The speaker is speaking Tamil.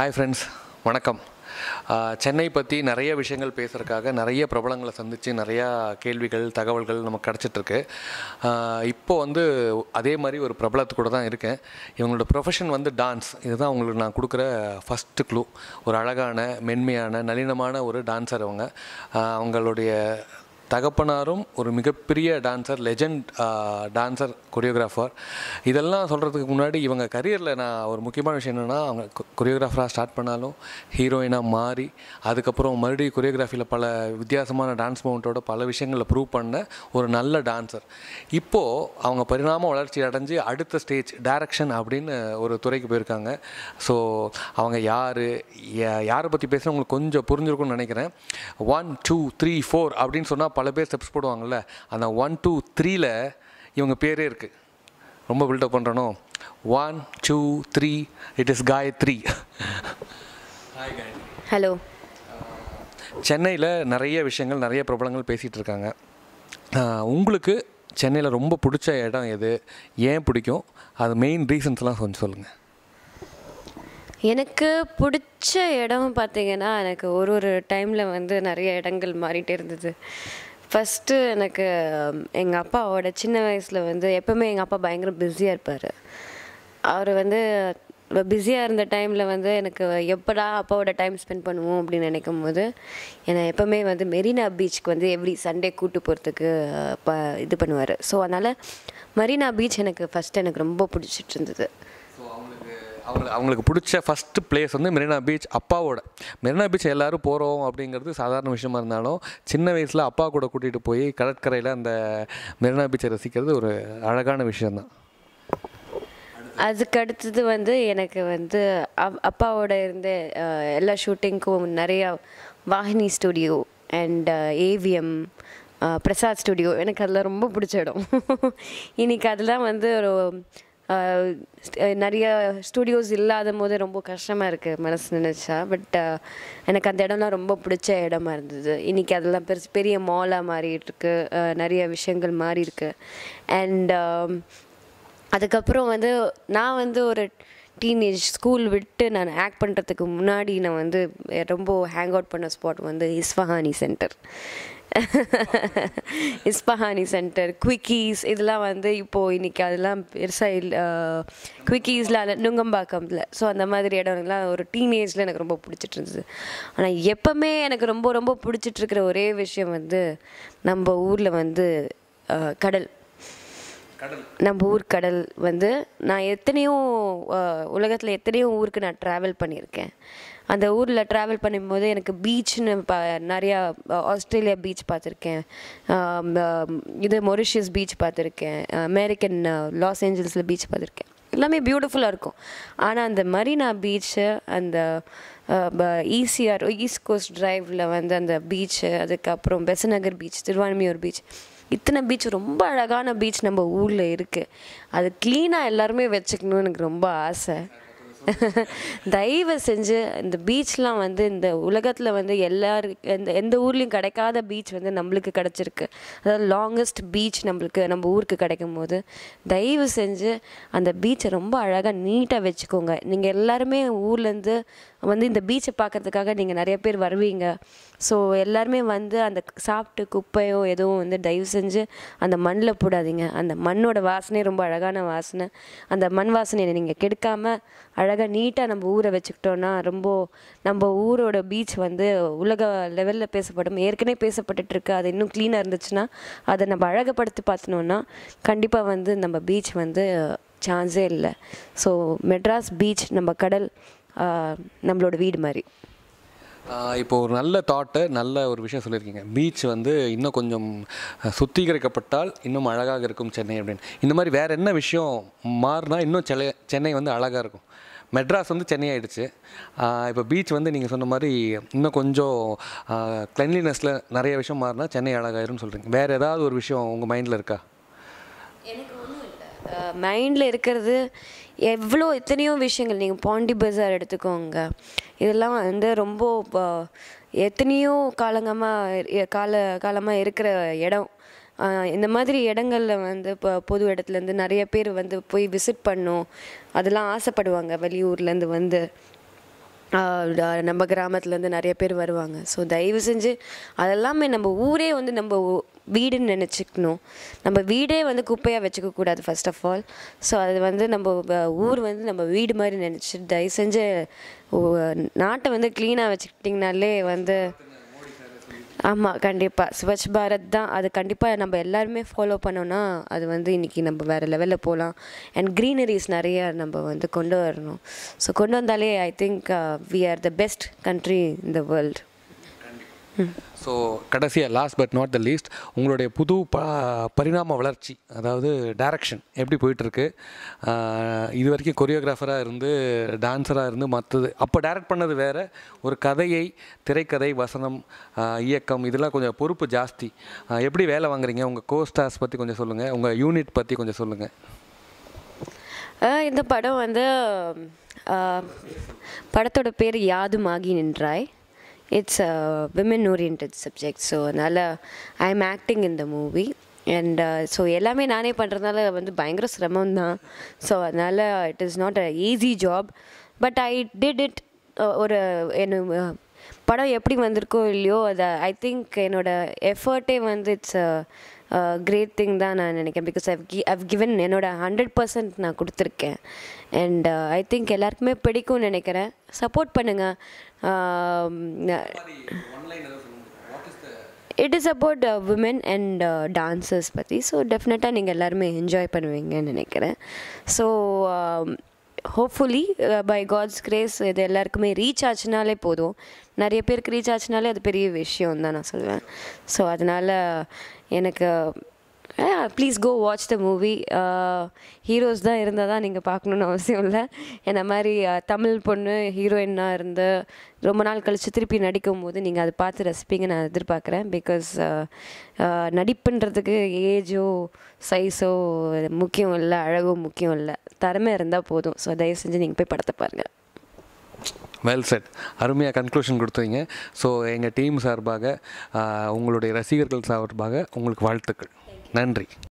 ஹாய் ஃப்ரெண்ட்ஸ் வணக்கம் ஆஹ் சென்னை பற்றி நிறைய விஷயங்கள் பேசுகிறதுக்காக நிறைய பிரபலங்களை சந்தித்து நிறையா கேள்விகள் தகவல்கள் நமக்கு கிடச்சிட்ருக்கு இப்போ வந்து அதே மாதிரி ஒரு பிரபலத்து கூட தான் இருக்கேன் இவங்களோட ப்ரொஃபஷன் வந்து டான்ஸ் இதுதான் உங்களுக்கு நான் கொடுக்குற ஃபஸ்ட்டு க்ளூ ஒரு அழகான மென்மையான நளினமான ஒரு டான்ஸர் அவங்க ஆஹ் அவங்களுடைய தகப்பனாரும் ஒரு மிகப்பெரிய டான்சர் லெஜண்ட் டான்சர் கொரியோகிராஃபர் இதெல்லாம் சொல்கிறதுக்கு முன்னாடி இவங்க கரியரில் நான் ஒரு முக்கியமான விஷயம் என்னென்னா அவங்க கொரியோகிராஃபராக ஸ்டார்ட் பண்ணாலும் ஹீரோயினாக மாறி அதுக்கப்புறம் மறுபடியும் கொரியோகிராஃபியில் பல வித்தியாசமான டான்ஸ் மவுண்ட்டோட பல விஷயங்களை ப்ரூவ் பண்ண ஒரு நல்ல டான்சர் இப்போது அவங்க பரிணாம வளர்ச்சி அடைஞ்சு அடுத்த ஸ்டேஜ் டைரக்ஷன் அப்படின்னு ஒரு துறைக்கு போயிருக்காங்க ஸோ அவங்க யார் யாரை பற்றி பேசுகிறேன் உங்களுக்கு கொஞ்சம் புரிஞ்சிருக்கும்னு நினைக்கிறேன் ஒன் டூ த்ரீ ஃபோர் அப்படின்னு சொன்னால் பல பேர் ஸ்டெப்ஸ் போடுவாங்கல்ல அந்த ஒன் டூ த்ரீல இவங்க பேரே இருக்குது ரொம்ப பில்டப் பண்ணுறனோ one two three it is Gayathri hi Gayathri hello சென்னையில் நிறைய விஷயங்கள் நிறைய பிரபலங்கள் பேசிகிட்டு இருக்காங்க ஆஹ் உங்களுக்கு சென்னையில் ரொம்ப பிடிச்ச இடம் எது ஏன் பிடிக்கும் அது மெயின் ரீசன்ஸ்லாம் கொஞ்சம் சொல்லுங்கள் எனக்கு பிடிச்ச இடம் பார்த்தீங்கன்னா எனக்கு ஒரு ஒரு டைமில் வந்து நிறைய இடங்கள் மாறிட்டே இருந்தது ஃபஸ்ட்டு எனக்கு எங்கள் அப்பாவோட சின்ன வயசில் வந்து எப்போவுமே எங்கள் அப்பா பயங்கர பிஸியாக இருப்பார் அவர் வந்து பிஸியாக இருந்த டைமில் வந்து எனக்கு எப்படா அப்பாவோட டைம் ஸ்பெண்ட் பண்ணுவோம் அப்படின்னு நினைக்கும் போது என்னை எப்போவுமே வந்து மெரினா பீச்சுக்கு வந்து எவ்ரி சண்டே கூட்டு போகிறதுக்கு ப இது பண்ணுவார் ஸோ அதனால் மெரினா பீச் எனக்கு ஃபஸ்ட்டு எனக்கு ரொம்ப பிடிச்சிட்டு இருந்தது ஸோ அவங்களுக்கு அவங்களுக்கு அவங்களுக்கு பிடிச்ச ஃபஸ்ட்டு பிளேஸ் வந்து மெரினா பீச் அப்பாவோட மெரினா பீச் எல்லோரும் போகிறோம் அப்படிங்கிறது சாதாரண விஷயமா இருந்தாலும் சின்ன வயசில் அப்பா கூட கூட்டிகிட்டு போய் கடற்கரையில் அந்த மெரினா பீச்சை ரசிக்கிறது ஒரு அழகான விஷயந்தான் அதுக்கு அடுத்தது வந்து எனக்கு வந்து அப்- அப்பாவோட இருந்த அஹ், எல்லா ஷூட்டிங்க்கும் நிறையா Vahini studio and AVM Prasad studio எனக்கு அதெல்லாம் ரொம்ப பிடிச்ச இடம் இன்னைக்கு அதெல்லாம் வந்து ஒரு அஹ், st- நிறைய ஸ்டுடியோஸ் இல்லாத போது ரொம்ப கஷ்டமாக இருக்குது மனசு நினச்சா பட் எனக்கு அந்த இடம்லாம் ரொம்ப பிடிச்ச இடமா இருந்தது இன்றைக்கி அதெல்லாம் பெருசு பெரிய மாலாக மாறிட்டு இருக்கு அஹ், நிறைய விஷயங்கள் மாறி இருக்கு அண்ட் அதுக்கப்புறம் வந்து நான் வந்து ஒரு டீனேஜ் ஸ்கூல் விட்டு நான் ஆக்ட் பண்ணுறதுக்கு முன்னாடி நான் வந்து ரொம்ப ஹேங் அவுட் பண்ண ஸ்பாட் வந்து இஸ்ஃபஹானி சென்டர் இஸ்பஹானி சென்டர் குவிக்கீஸ் இதெல்லாம் வந்து இப்போது இன்றைக்கி அதெல்லாம் பெருசாக இல்லை குவிக்கீஸில் நுங்கம்பாக்கம்ல ஸோ அந்த மாதிரி இடம்லாம் ஒரு டீனேஜில் எனக்கு ரொம்ப பிடிச்சிட்டு இருந்தது ஆனால் எப்போவுமே எனக்கு ரொம்ப ரொம்ப பிடிச்சிட்டு இருக்கிற ஒரே விஷயம் வந்து நம்ம ஊரில் வந்து அஹ், கடல் நம்ம ஊர் கடல் வந்து நான் எத்தனையோ உலகத்தில் எத்தனையோ ஊருக்கு நான் ட்ராவல் பண்ணியிருக்கேன் அந்த ஊரில் ட்ராவல் பண்ணும்போது எனக்கு பீச்னு ப நிறையா அஹ், ஆஸ்திரேலியா பீச் பார்த்துருக்கேன் ஆம், ஆம், இது மொரிஷியஸ் பீச் பார்த்துருக்கேன் அமெரிக்கன் லாஸ் ஏஞ்சல்ஸில் பீச் பார்த்துருக்கேன் எல்லாமே பியூட்டிஃபுல்லாக இருக்கும் ஆனால் அந்த மரீனா பீச்சு அந்த ஈசிஆர் ஈஸ்ட் கோஸ்ட் டிரைவில் வந்து அந்த பீச்சு அதுக்கப்புறம் பெசநகர் பீச் திருவான்மியூர் பீச் இத்தனை பீச் ரொம்ப அழகான பீச் நம்ம ஊரில் இருக்குது அது க்ளீனாக எல்லாருமே வச்சுக்கணும்னு எனக்கு ரொம்ப ஆசை தயவு செஞ்சு இந்த பீச்லாம் வந்து இந்த உலகத்தில் வந்து எல்லாரு எந்த எந்த ஊர்லேயும் கிடைக்காத பீச் வந்து நம்மளுக்கு கிடச்சிருக்கு அதாவது லாங்கஸ்ட் பீச் நம்மளுக்கு நம்ம ஊருக்கு கிடைக்கும் போது தயவு செஞ்சு அந்த பீச்சை ரொம்ப அழகாக நீட்டாக வச்சுக்கோங்க நீங்கள் எல்லாருமே ஊர்லேருந்து வந்து இந்த பீச்சை பார்க்கறதுக்காக நீங்கள் நிறைய பேர் வருவீங்க ஸோ எல்லாருமே வந்து அந்த சாப்பிட்டு குப்பையோ எதுவும் வந்து தயவு செஞ்சு அந்த மண்ணில் போடாதீங்க அந்த மண்ணோட வாசனை ரொம்ப அழகான வாசனை அந்த மண் வாசனையை நீங்கள் கெடுக்காமல் அழகாக நீட்டாக நம்ம ஊரை வச்சுக்கிட்டோன்னா ரொம்ப நம்ம ஊரோட பீச் வந்து உலக லெவலில் பேசப்படும் ஏற்கனவே பேசப்பட்டுட்டு இருக்கு அது இன்னும் க்ளீனாக இருந்துச்சுன்னா அதை நம்ம அழகுபடுத்தி பார்த்தனோன்னா கண்டிப்பாக வந்து நம்ம பீச் வந்து சான்ஸே இல்லை ஸோ மெட்ராஸ் பீச் நம்ம கடல் ஆஹ், நம்மளோட வீடு மாதிரி ஆஹ் இப்போ ஒரு நல்ல தாட்டு நல்ல ஒரு விஷயம் சொல்லியிருக்கீங்க பீச் வந்து இன்னும் கொஞ்சம் அஹ், சுத்திகரிக்கப்பட்டால் இன்னும் அழகாக இருக்கும் சென்னை அப்படின்னு இந்த மாதிரி வேறு என்ன விஷயம் மாறினா இன்னும் சென்னை சென்னை வந்து அழகாக இருக்கும் மெட்ராஸ் வந்து சென்னை ஆயிடுச்சு ஆஹ் இப்போ பீச் வந்து நீங்கள் சொன்ன மாதிரி இன்னும் கொஞ்சம் கிளென்லினஸில் நிறைய விஷயம் மாறினா சென்னை அழகாயிரும்னு சொல்கிறீங்க வேறு ஏதாவது ஒரு விஷயம் உங்கள் மைண்டில் இருக்கா எனக்கு ஒன்றும் இல்லை மைண்டில் இருக்கிறது எவ்வளோ எத்தனையோ விஷயங்கள் நீங்கள் பாண்டி பஜார் எடுத்துக்கோங்க இதெல்லாம் வந்து ரொம்ப ப- எத்தனையோ காலங்கமாக கால காலமாக இருக்கிற இடம் ஆஹ் இந்த மாதிரி இடங்கள்ல வந்து இப்போ பொது இடத்துலேருந்து நிறைய பேர் வந்து போய் விசிட் பண்ணும் அதெல்லாம் ஆசைப்படுவாங்க வெளியூர்லேருந்து வந்து ஆஹ் ட- நம்ம கிராமத்துலேருந்து நிறைய பேர் வருவாங்க ஸோ தயவு செஞ்சு அதெல்லாமே நம்ம ஊரே வந்து நம்ம ஊ- வீடுன்னு நினச்சிக்கணும் நம்ம வீடே வந்து குப்பையாக வச்சுக்க கூடாது ஃபர்ஸ்ட் ஆஃப் ஆல் ஸோ அது வந்து நம்ம வ- ஊர் வந்து நம்ம வீடு மாதிரி நினச்சிட்டு தயவு செஞ்சு ஊ- நாட்டை வந்து க்ளீனாக வச்சுக்கிட்டிங்கனாலே வந்து ஆமாம் கண்டிப்பாக ஸ்வச் பாரத் தான் அது கண்டிப்பாக நம்ம எல்லாருமே ஃபாலோ பண்ணோன்னா அது வந்து இன்றைக்கி நம்ம வேறு லெவலில் போகலாம் அண்ட் க்ரீனரிஸ் நிறைய நம்ம வந்து கொண்டு வரணும் ஸோ கொண்டு வந்தாலே I think we are the best country in the world so கடைசியாக last but not the least உங்களுடைய புது ப பரிணாம வளர்ச்சி அதாவது டைரக்ஷன் எப்படி போயிட்டுருக்கு இது வரைக்கும் கொரியோகிராஃபராக இருந்து டான்ஸராக இருந்து மற்றது அப்போ டைரக்ட் பண்ணது வேறு ஒரு கதையை திரைக்கதை வசனம் ஆஹ் இயக்கம் இதெல்லாம் கொஞ்சம் பொறுப்பு ஜாஸ்தி ஆஹ் எப்படி வேலை வாங்குறீங்க உங்கள் கோஸ்டார்ஸ் பற்றி கொஞ்சம் சொல்லுங்கள் உங்கள் யூனிட் பற்றி கொஞ்சம் சொல்லுங்கள் ஆஹ் இந்த படம் வந்து ஆஹ் படத்தோட பேர் Yaadhumaagi Nindraai it's women orient subject so அதனால் I am acting in the movie and so எல்லாமே நானே பண்ணுறதுனால வந்து பயங்கர சிரமம் தான் ஸோ அதனால் it is not a easy job but I did it ஒரு என்ன படம் எப்படி வந்திருக்கோ இல்லையோ அதை ஐ திங்க் என்னோட எஃபர்ட்டே வந்து இட்ஸ் கிரேட் திங் தான் நான் நினைக்கிறேன் பிகாஸ் ஐவ் கி ஐவ் கிவன் என்னோட ஹண்ட்ரட் பர்சன்ட் நான் கொடுத்துருக்கேன் அண்ட் ஐ திங்க் எல்லாருக்குமே பிடிக்கும்னு நினைக்கிறேன் சப்போர்ட் பண்ணுங்கள் it is about women and dancers பற்றி ஸோ டெஃபினட்டாக நீங்கள் எல்லாருமே என்ஜாய் பண்ணுவீங்கன்னு நினைக்கிறேன் so hopefully by God's grace இது எல்லாருக்குமே ரீச் ஆச்சுனாலே போதும் நிறைய பேருக்கு ரீச் ஆச்சுனாலே அது பெரிய விஷயம் தான் நான் சொல்லுவேன் ஸோ அதனால் எனக்கு please go watch the movie heroes தான் இருந்தால் தான் நீங்கள் பார்க்கணுன்னு அவசியம் இல்லை என்ன மாதிரி அஹ், தமிழ் பொண்ணு ஹீரோயினாக இருந்து ரொம்ப நாள் கழித்து திருப்பி நடிக்கும் போது நீங்கள் அதை பார்த்து ரசிப்பீங்க நான் எதிர்பார்க்குறேன் பிகாஸ் நடிப்புன்றதுக்கு ஏஜோ சைஸோ முக்கியம் இல்லை அழகோ முக்கியம் இல்லை திறமை இருந்தால் போதும் ஸோ தயவு செஞ்சு நீங்கள் போய் படத்தை பாருங்கள் வெல் செட் அருமையாக கன்க்ளூஷன் கொடுத்தீங்க ஸோ எங்கள் டீம் சார்பாக ஆஹ் உங்களுடைய ரசிகர்கள் சார்பாக உங்களுக்கு வாழ்த்துக்கள் நன்றி